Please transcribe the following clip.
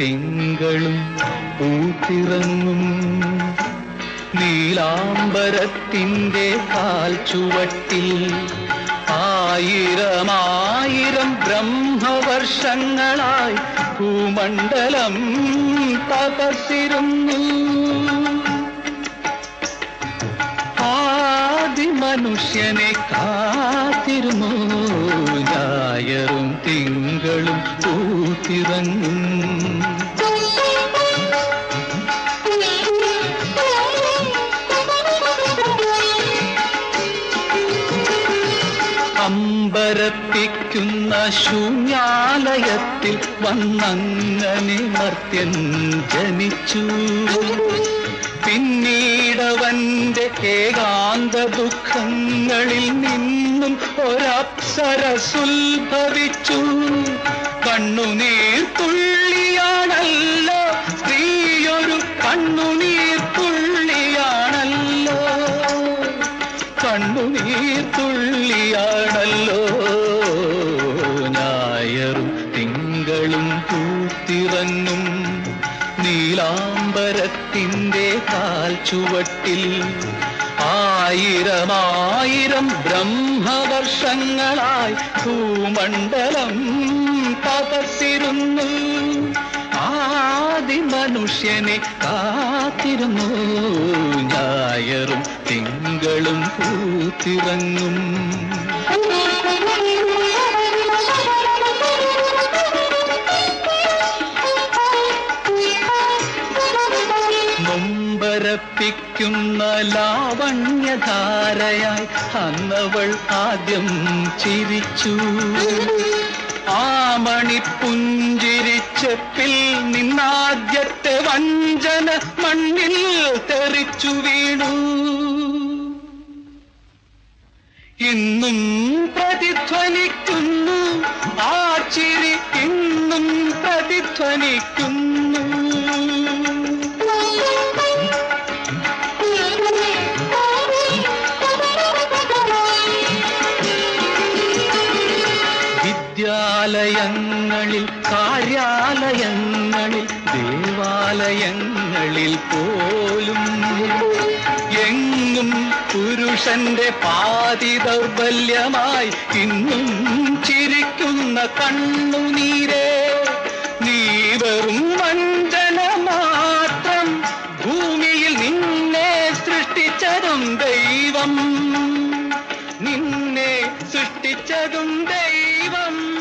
തിങ്കളും പൂത്തിറങ്ങും നീലാംബരത്തിൻ്റെ കാൽ ചുവട്ടിൽ ആയിരമായിരം ബ്രഹ്മവർഷങ്ങളായി ഭൂമണ്ഡലം തപസിരുന്നു ആദി മനുഷ്യനെ കാത്തിരുന്നു ഞായറും തിങ്കളും പൂത്തിറങ്ങും അമ്പരപ്പിക്കുന്ന ശൂന്യാലയത്തിൽ വന്നങ്ങനെ മർത്യൻ ജനിച്ചു പിന്നീടവന്റെ ഏകാന്ത ദുഃഖങ്ങളിൽ നിന്നും ഒരപ്സരസുൽഭവിച്ചു കണ്ണുനീർ തുള്ളിയാണല്ലോ സ്ത്രീയൊരു കണ്ണുനീർ തുള്ളിയാണല്ലോ കണ്ണുനീർ തുള്ളിയാണല്ലോ ഞായറും തിങ്കളും പൂത്തിറങ്ങും നീലാംബരത്തിൻ്റെ കാൽ ചുവട്ടിൽ ആയിരമായിരം ബ്രഹ്മവർഷങ്ങളായി ഭൂമണ്ഡലം തപസിരുന്നു ആദി മനുഷ്യനെ കാത്തിരുന്നു ഞായറും തിങ്കളും പൂത്തിറങ്ങും നൊമ്പരപ്പിക്കുന്ന ലാവണ്യധാരയായി അന്നവൾ ആദ്യം ചിരിച്ചു ആ മണിപ്പുഞ്ചിരിച്ചപ്പിൽ നിന്നാദ്യത്തെ വഞ്ചന മണ്ണിൽ തെറിച്ചു വീണു ഇന്നും പ്രതിധ്വനിക്കുന്നു ആ ചിരി ഇന്നും പ്രതിധ്വനിക്കുന്നു വിദ്യാലയങ്ങളിൽ കാര്യാലയങ്ങളിൽ ദേവാലയങ്ങളിൽ പോലും എങ്ങും പുരുഷന്റെ പാതി ദൗർബല്യമായി ഇന്നും ചിരിക്കുന്ന കണ്ണുനീരേ നീ വെറും വഞ്ചന മാത്രം ഭൂമിയിൽ നിന്നെ സൃഷ്ടിച്ചതും ദൈവം നിന്നെ സൃഷ്ടിച്ചതും ദൈവം